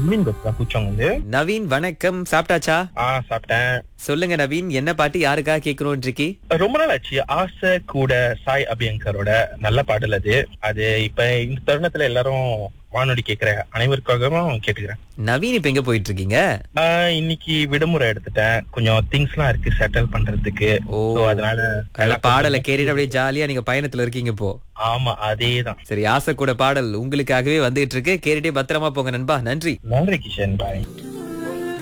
நவீன் பேசுறேன் பூச்சவங்க வந்து நவீன் வணக்கம் சாப்பிட்டாச்சா ஆ சாப்பிட்டேன் சொல்லுங்க நவீன் என்ன பாட்டு யாருக்காக கேட்கணும் இருக்கி ரொம்ப நாள் ஆச்சு ஆசை கூட சாய் அபியங்கரோட நல்ல பாடல் அது அது இப்ப இந்த தருணத்துல எல்லாரும் வானொலி கேக்குற அனைவருக்காகவும் கேட்டுக்கிறேன் நவீன் இப்ப எங்க போயிட்டு இருக்கீங்க நான் இன்னைக்கு விடுமுறை எடுத்துட்டேன் கொஞ்சம் திங்ஸ் எல்லாம் இருக்கு செட்டில் பண்றதுக்கு ஓ So, அதனால நல்ல பாடலை கேட்டுட்டு அப்படியே ஜாலியா நீங்க பயணத்துல இருக்கீங்க இப்போ ஆமா அதேதான் சரி ஆசை கூட பாடல் உங்களுக்காகவே வந்துட்டு இருக்கு கேட்டுட்டே பத்திரமா போங்க நண்பா நன்றி நன்றி கிஷன் பாய்